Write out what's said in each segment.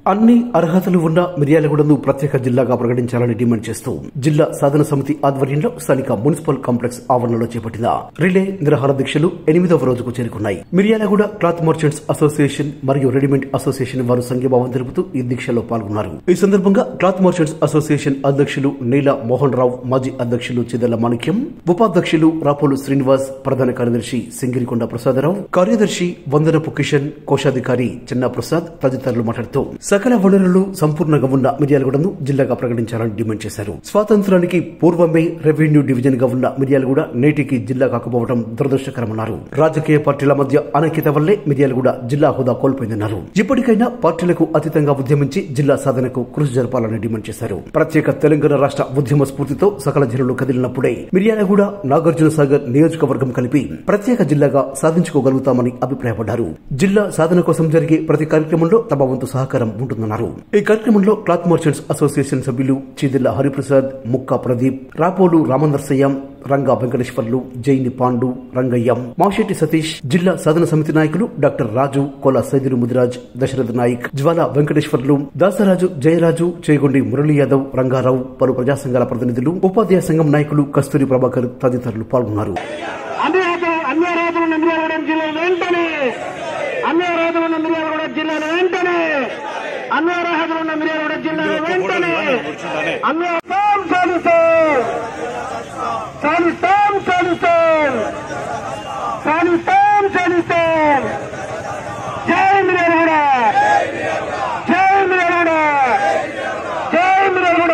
అన్ని అర్హతలు ఉన్న మిర్యాలగూడను ప్రత్యేక జిల్లాగా ప్రకటించాలని డిమాండ్ చేస్తూ జిల్లా సాధన సమితి ఆధ్వర్యంలో స్థానిక మున్సిపల్ కాంప్లెక్స్ ఆవరణలో చేపట్టిన రిలే నిరాహార దీక్షలు ఎనిమిదవ రోజుకు చేరుకున్నాయి మిర్యాలగూడ క్లాత్ మర్చెంట్స్ అసోసియేషన్ మరియు రెడీమేడ్ అసోసియేషన్ వారు సంఘీభావం తెలుపుతూ ఈ దీక్షలో పాల్గొన్నారు ఈ సందర్భంగా క్లాత్ మర్చెంట్స్ అసోసియేషన్ అధ్యక్షులు నీల మోహన్ రావు మాజీ అధ్యక్షులు చిదల మాణిక్యం ఉపాధ్యక్షులు రాపోలు శ్రీనివాస్ ప్రధాన కార్యదర్శి సింగిరికొండ ప్రసాదరావు కార్యదర్శి వందనపు కిషన్ కోశాధికారి చిన్నా ప్రసాద్ తదితరులు మాట్లాడుతూ సకల వనరులు సంపూర్ణంగా ఉన్న మిర్యాలగూడను జిల్లాగా ప్రకటించాలని డిమాండ్ చేశారు స్వాతంత్రానికి పూర్వమే రెవెన్యూ డివిజన్ గా ఉన్న మిర్యాలగూడ నేటికి జిల్లా కాకపోవడం దురదృష్టకరమన్నారు రాజకీయ పార్టీల మధ్య అనైక్యత వల్లే మిర్యాలగూడ జిల్లా హోదా కోల్పోయిందన్నారు ఇప్పటికైనా పార్టీలకు అతీతంగా ఉద్యమించి జిల్లా సాధనకు కృషి జరపాలని డిమాండ్ చేశారు ప్రత్యేక తెలంగాణ రాష్ట్ర ఉద్యమ స్ఫూర్తితో సకల జిల్లాలు కదిలినప్పుడే మిర్యాలగూడ నాగార్జున సాగర్ నియోజకవర్గం కలిపి ప్రత్యేక జిల్లాగా సాధించుకోగలుగుతామని అభిప్రాయపడ్డారు జిల్లా సాధన కోసం జరిగే ప్రతి కార్యక్రమంలో తమ వంతు సహకారం ఉంటుందన్నారు ఈ కార్యక్రమంలో క్లాత్ మర్చెంట్స్ అసోసియేషన్ సభ్యులు చిదిల్ల హరిప్రసాద్ ముక్కా ప్రదీప్ రాపోలు రామందర్సయ్యం రంగా వెంకటేశ్వర్లు జైని పాండు రంగయ్యం మాషెట్టి సతీష్ జిల్లా సాధన సమితి నాయకులు డాక్టర్ రాజు కోల సైదులు ముదిరాజ్ దశరథ్ నాయక్ జ్వాల వెంకటేశ్వర్లు దాసరాజు జయరాజు చేగొండి మురళీ యాదవ్ రంగారావు పలు ప్రజా సంఘాల ప్రతినిధులు ఉపాధ్యాయ సంఘం నాయకులు కస్తూరి ప్రభాకర్ తదితరులు పాల్గొన్నారు అన్ని రైతులు అన్ని రైతులు నంద్యాలగూడెం జిల్లా వెంటనే అన్ని రైతులు నంద్యాలగూడెం జిల్లాను వెంటనే అన్ని రైతులు నంద్యాలగూడెం జిల్లాను వెంటనే అన్ని సాధిస్తాం సాధిస్తాం సాధిస్తాం సాధిస్తాం సాధిస్తాం జై మిర్యాలగూడ జై మిర్యాలగూడ జై మిర్యాలగూడ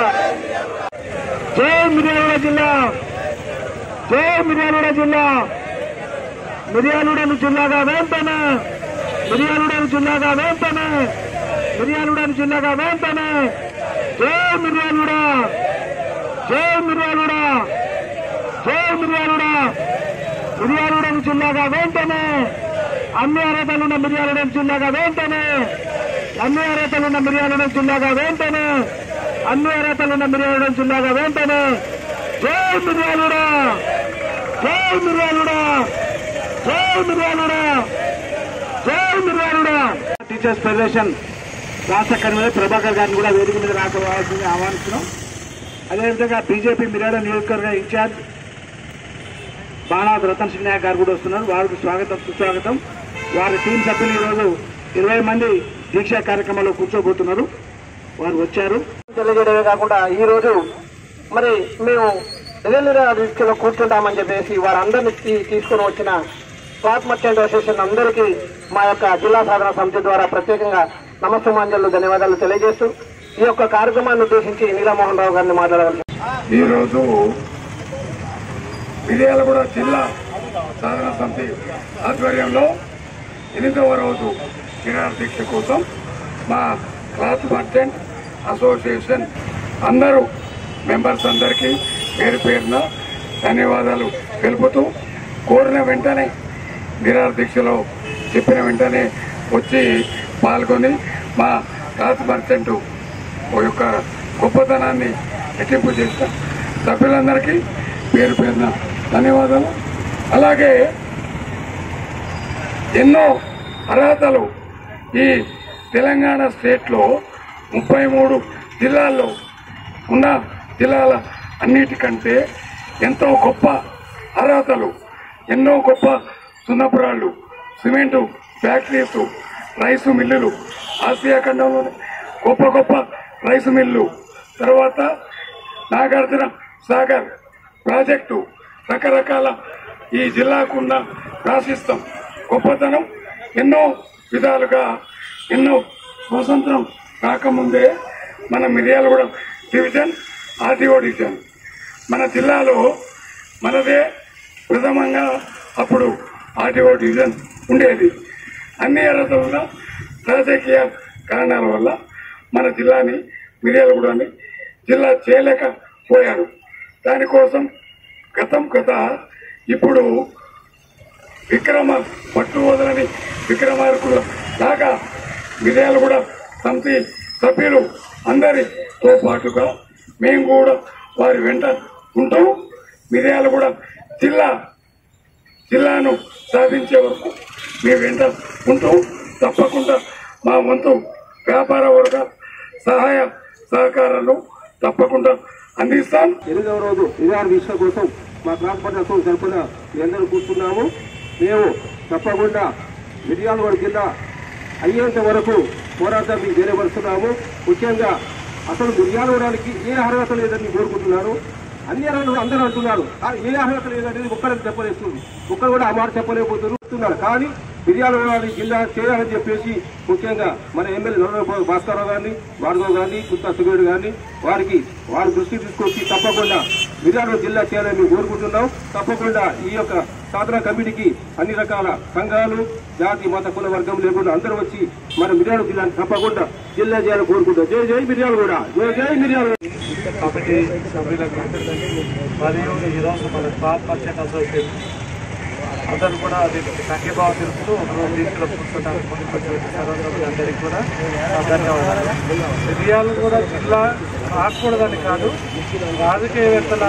జై మిర్యాలగూడ జిల్లా జై మిర్యాలగూడ జిల్లా మిర్యాలగూడెను జిల్లాగా వెంటనే మిర్యాలగూడెను జిల్లాగా వెంటనే మిర్యాలగూడెను జిల్లాగా వెంటనే జై మిర్యాలగూడ జై మిర్యాలగూడ జై మిర్యాలగూడ మిర్యాలగూడెను జిల్లాగా వెంటనే అన్ని అర్హతలున్న మిర్యాలగూడెం జిల్లాగా వెంటనే అన్ని అర్హతలున్న మిర్యాలగూడెం జిల్లాగా వెంటనే అన్ని అర్హతలున్న మిర్యాలగూడెం జిల్లాగా వెంటనే జై మిర్యాలగూడ జై మిర్యాలగూడ జై మిర్యాలగూడ జై మిర్యాలగూడ టీచర్స్ ఫెడరేషన్ రాష్ట్ర కన్వీనర్ ప్రభాకర్ గారిని కూడా వేదిక మీద రాకపోవాల్సింది ఆహ్వానిస్తున్నాం అదేవిధంగా బీజేపీ మిర్యాడ నియోజకవర్గ ఇన్ఛార్జ్ బాణాద్ రతన్ సింగ్ నాయక్ గారు కూడా వస్తున్నారు వారికి స్వాగతం సుస్వాగతం వారి టీం సభ్యులు ఈరోజు ఇరవై మంది దీక్షా కార్యక్రమంలో కూర్చోబోతున్నారు వారు వచ్చారు తెలియజేయడమే కాకుండా ఈ రోజు మరి మేము రెవెన్యూ దృష్టిలో కూర్చుంటామని చెప్పేసి వారందరినీ తీ- తీసుకొని వచ్చిన క్లాత్ మర్చెంట్ అసోసియేషన్ అందరికీ మా యొక్క జిల్లా సాధన సమితి ద్వారా ప్రత్యేకంగా నమస్తమాంజలు ధన్యవాదాలు తెలియజేస్తూ ఈ యొక్క కార్యక్రమాన్ని ఉద్దేశించి నీలమోహన్ రావు గారిని మాట్లాడవలసి ఈరోజు మిర్యాలగూడ జిల్లా సాధన సమితి ఆధ్వర్యంలో ఎనిమిదవ రోజు నిరాహార దీక్ష కోసం మా క్లాత్ మర్చెంట్ అసోసియేషన్ అందరూ మెంబర్స్ అందరికీ పేరు పేరున ధన్యవాదాలు తెలుపుతూ కోరిన వెంటనే నిరాహార దీక్షలో చెప్పిన వెంటనే వచ్చి పాల్గొని మా క్లాత్ మర్చెంట్ యొక్క గొప్పతనాన్ని రెట్టింపు చేసిన సభ్యులందరికీ పేరు పేరున ధన్యవాదాలు అలాగే ఎన్నో అర్హతలు ఈ తెలంగాణ స్టేట్లో ముప్పై మూడు జిల్లాల్లో ఉన్న జిల్లాల అన్నిటికంటే ఎంతో గొప్ప అర్హతలు ఎన్నో గొప్ప సున్నపురాళ్ళు సిమెంటు ఫ్యాక్టరీస్ రైసు మిల్లులు ఆసియా ఖండంలోనే గొప్ప గొప్ప రైసు మిల్లు తర్వాత నాగార్జున సాగర్ ప్రాజెక్టు రకరకాల ఈ జిల్లాకున్న రాసిస్తాం గొప్పతనం ఎన్నో విధాలుగా ఎన్నో స్వతంత్రం రాకముందే మన మిర్యాలగూడ డివిజన్ ఆర్టీఓ డివిజన్ మన జిల్లాలో మనదే ప్రథమంగా అప్పుడు ఆర్టీఓ డివిజన్ ఉండేది అన్ని అర్హతలున్న రాజకీయ కారణాల వల్ల మన జిల్లాని మిర్యాలగూడని జిల్లా చేయలేకపోయారు దానికోసం గతం కథ ఇప్పుడు విక్రమ పట్టు వదలని విక్రమార్కుల లాగా మిర్యాలు కూడా సమితి సభ్యులు అందరితో పాటుగా మేము కూడా వారి వెంట ఉంటూ మిర్యాలు కూడా జిల్లా జిల్లాను సాధించే వరకు మీ వెంట ఉంటూ తప్పకుండా మా వంతు వ్యాపార వర్గ సహాయ సహకారాలను తప్పకుండా అందిస్తాం ఎనిమిదవ రోజు నిరాహార దీక్ష కోసం మా క్లాస్ పట్టణ తరఫున మీ అందరూ కూర్చున్నాము మేము తప్పకుండా మిర్యాలగూడ జిల్లా అయ్యేంత వరకు పోరాటం మీకు తెలియపరుస్తున్నాము ముఖ్యంగా అసలు మిర్యాలగూడానికి ఏ అర్హత లేదని కోరుకుంటున్నారు అన్ని అర్హతలు అందరూ అంటున్నారు కానీ ఏ అర్హత లేదనేది ఒక్కరికి చెప్పలేస్తుంది ఒక్కరు కూడా ఆ మాట చెప్పలేకపోతున్నారు కానీ మిర్యాలగూడ జిల్లా చేయాలని చెప్పేసి ముఖ్యంగా మన ఎమ్మెల్యే నల్లబాబు భాస్కరరావు గారిని భార్గవ్ గారిని కుత్తా సుగేడు గారిని వారికి వారి దృష్టి తీసుకొచ్చి తప్పకుండా మిర్యాలగూడ జిల్లా చేయాలని మేము కోరుకుంటున్నాం తప్పకుండా ఈ యొక్క సాధన కమిటీకి అన్ని రకాల సంఘాలు జాతి మత కుల వర్గం లేకుండా అందరూ వచ్చి మన మిర్యాలగూడ జిల్లాని తప్పకుండా జిల్లా చేయాలని కోరుకుంటాం జై జై మిర్యాలగూడ జై జై మిర్యాలగూడ కమిటీ సభ్యులకు మరియు ఈరోజు మన స్టాఫ్ పర్సెంట్ అసోసియేషన్ అందరూ కూడా దీనికి సంఖ్యభావం తెలుపుతూ ఒకరోజు దీక్షలో కూర్చోడానికి ముందుకొచ్చిన సర్వసభ్యులందరికీ కూడా నా ధన్యవాదాలు మిర్యాలు కూడా జిల్లా కాకూడదని కాదు రాజకీయవేత్తల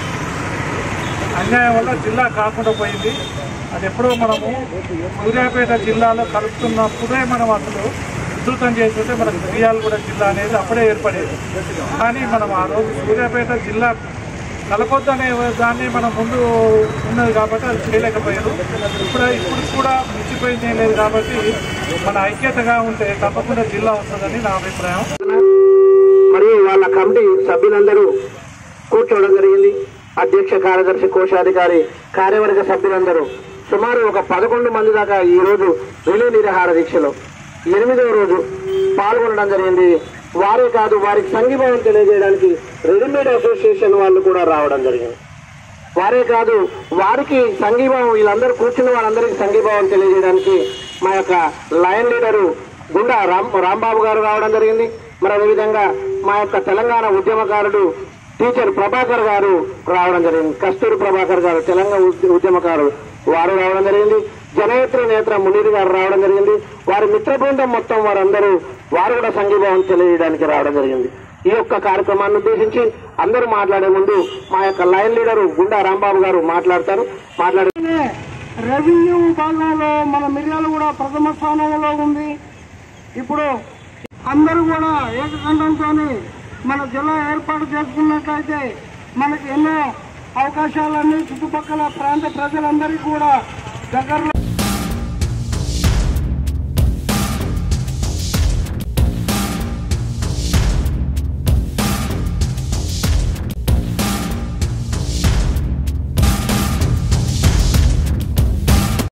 అన్యాయం వల్ల జిల్లా కాకుండా పోయింది అది ఎప్పుడో మనము సూర్యాపేట జిల్లాలో కలుపుతున్నప్పుడే మనం అసలు ఉధృతం చేస్తుంటే మనకు మిర్యాలు కూడా జిల్లా అనేది అప్పుడే ఏర్పడేది కానీ మనం ఆ రోజు సూర్యాపేట జిల్లా కలపొద్దనే దాన్ని మనం ముందు ఉన్నది కాబట్టి అది చేయలేకపోయారు ఇప్పుడు ఇప్పుడు కూడా మించిపోయింది ఏం లేదు కాబట్టి మన ఐక్యతగా ఉంటే తప్పకుండా జిల్లా వస్తుందని నా అభిప్రాయం మరియు వాళ్ళ కమిటీ సభ్యులందరూ కూర్చోవడం జరిగింది అధ్యక్ష కార్యదర్శి కోశాధికారి కార్యవర్గ సభ్యులందరూ సుమారు ఒక పదకొండు మంది దాకా ఈ రోజు రిలే నిరాహార దీక్షలో ఎనిమిదవ రోజు పాల్గొనడం జరిగింది వారే కాదు వారికి సంఘీభావం తెలియజేయడానికి రెడీమేడ్ అసోసియేషన్ వాళ్ళు కూడా రావడం జరిగింది వారే కాదు వారికి సంఘీభావం వీళ్ళందరూ కూర్చున్న వాళ్ళందరికీ సంఘీభావం తెలియజేయడానికి మా యొక్క లయన్ లీడరు గుండా రామ్ రాంబాబు గారు రావడం జరిగింది మరి అదేవిధంగా మా యొక్క తెలంగాణ ఉద్యమకారుడు టీచర్ ప్రభాకర్ గారు రావడం జరిగింది కస్తూరి ప్రభాకర్ గారు తెలంగాణ ఉద్య- ఉద్యమకారుడు వారు రావడం జరిగింది జననేత్ర నేత్ర మునీర్ గారు రావడం జరిగింది వారి మిత్ర బృందం మొత్తం వారందరూ వారు కూడా సంఘీభావం తెలియజేయడానికి రావడం జరిగింది ఈ యొక్క కార్యక్రమాన్ని ఉద్దేశించి అందరూ మాట్లాడే ముందు మా యొక్క లైన్ లీడరు గుండా రాంబాబు గారు మాట్లాడతారు మాట్లాడే రెవెన్యూ విభాగంలో మన మిర్యాలు కూడా ప్రథమ స్థానంలో ఉంది ఇప్పుడు అందరూ కూడా ఏకకంఠంతో మన జిల్లా ఏర్పాటు చేసుకున్నట్లయితే మనకి ఎన్నో అవకాశాలన్నీ చుట్టుపక్కల ప్రాంత ప్రజలందరికీ కూడా దగ్గరలో